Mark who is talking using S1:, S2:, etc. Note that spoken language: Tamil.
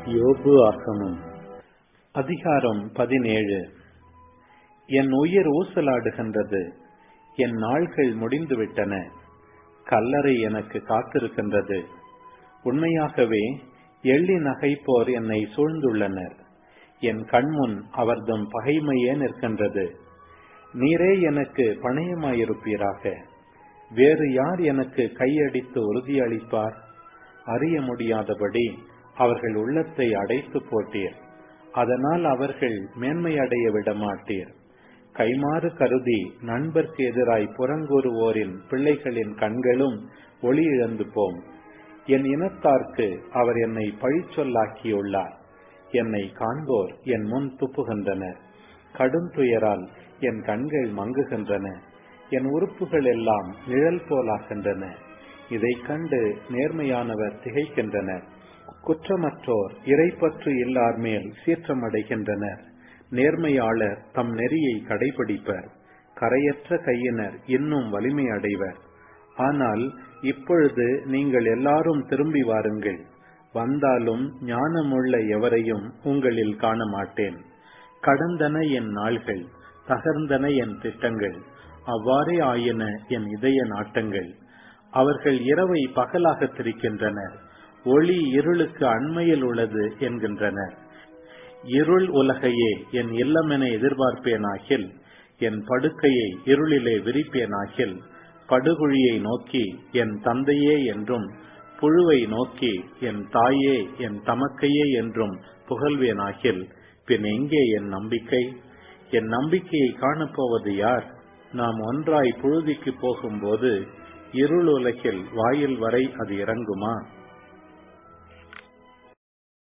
S1: யோபு ஆகமம் அதிகாரம் பதினேழு என் உயிர் ஊசலாடுகின்றது என் நாள்கள் முடிந்துவிட்டன கல்லறை எனக்கு காத்திருக்கின்றது உண்மையாகவே எள்ளி நகைப்போர் என்னை சூழ்ந்துள்ளனர் என் கண்முன் அவர்தம் பகைமையே நிற்கின்றது நீரே எனக்கு பணயமாயிருப்பீராக வேறு யார் எனக்கு கையடித்து உறுதியளிப்பார் அறிய முடியாதபடி அவர்கள் உள்ளத்தை அடைத்து போட்டீர் அதனால் அவர்கள் மேன்மையடைய விடமாட்டீர் கைமாறு கருதி நண்பர்க்கு எதிராய் புறங்கூறுவோரின் பிள்ளைகளின் கண்களும் ஒளி இழந்து போம் என் இனத்தார்க்கு அவர் என்னை பழிச்சொல்லாக்கியுள்ளார் என்னை காண்போர் என் முன் துப்புகின்றனர் கடும் துயரால் என் கண்கள் மங்குகின்றன என் உறுப்புகள் எல்லாம் நிழல் போலாகின்றன இதைக் கண்டு நேர்மையானவர் திகைக்கின்றனர் குற்றமற்றோர் இறைப்பற்று இல்லார் மேல் சீற்றமடைகின்றனர் நேர்மையாளர் தம் நெறியை கடைபிடிப்பர் கரையற்ற கையினர் இன்னும் வலிமை அடைவர் ஆனால் இப்பொழுது நீங்கள் எல்லாரும் திரும்பி வாருங்கள் வந்தாலும் ஞானமுள்ள எவரையும் உங்களில் காண மாட்டேன் கடந்தன என் நாள்கள் தகர்ந்தன என் திட்டங்கள் அவ்வாறே ஆயின என் இதய நாட்டங்கள் அவர்கள் இரவை பகலாக திரிக்கின்றனர் ஒளி இருளுக்கு அண்மையில் உள்ளது என்கின்றனர் இருள் உலகையே என் இல்லமென எதிர்பார்ப்பேனாகில் என் படுக்கையை இருளிலே விரிப்பேனாகில் படுகுழியை நோக்கி என் தந்தையே என்றும் புழுவை நோக்கி என் தாயே என் தமக்கையே என்றும் புகழ்வேனாகில் பின் எங்கே என் நம்பிக்கை என் நம்பிக்கையை காணப்போவது யார் நாம் ஒன்றாய் புழுதிக்கு போகும்போது இருள் உலகில் வாயில் வரை அது இறங்குமா